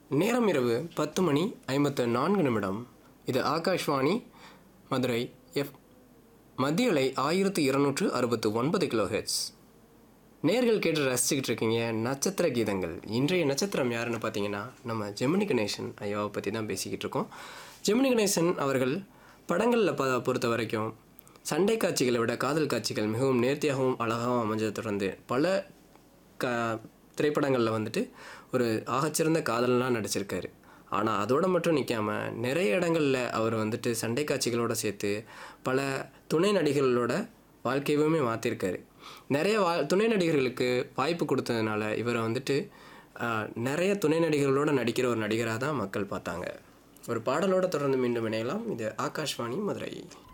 நேரம் இரவு பத்து மணி ஐம்பத்து நான்கு நிமிடம் இது ஆகாஷ்வாணி மதுரை எஃப் மத்திய அலை ஆயிரத்து இருநூற்று அறுபத்து ஒன்பது கிலோ ஹெட்ஸ் நேர்கள் கேட்டு ரசிச்சுக்கிட்டு இருக்கீங்க நட்சத்திர கீதங்கள் இன்றைய நட்சத்திரம் யாருன்னு பார்த்தீங்கன்னா நம்ம ஜெமினி கணேசன் ஐயாவை பற்றி தான் பேசிக்கிட்டு இருக்கோம் ஜெமினி கணேசன் அவர்கள் படங்களில் ப பொறுத்த வரைக்கும் சண்டை காட்சிகளை விட காதல் காட்சிகள் மிகவும் நேர்த்தியாகவும் அழகாகவும் அமைஞ்சதை தொடர்ந்து பல க திரைப்படங்களில் வந்துட்டு ஒரு ஆகச்சிறந்த காதலனாக நடிச்சிருக்காரு ஆனால் அதோடு மட்டும் நிற்காம நிறைய இடங்களில் அவர் வந்துட்டு சண்டை காட்சிகளோட சேர்த்து பல துணை நடிகர்களோட வாழ்க்கையவே மாற்றிருக்காரு நிறைய வா துணை நடிகர்களுக்கு வாய்ப்பு கொடுத்ததுனால இவரை வந்துட்டு ஆஹ், நிறைய துணை நடிகர்களோட நடிக்கிற ஒரு நடிகராக தான் மக்கள் பார்த்தாங்க ஒரு பாடலோட தொடர்ந்து மீண்டும் இணையலாம் இது ஆகாஷ்வாணி மதுரை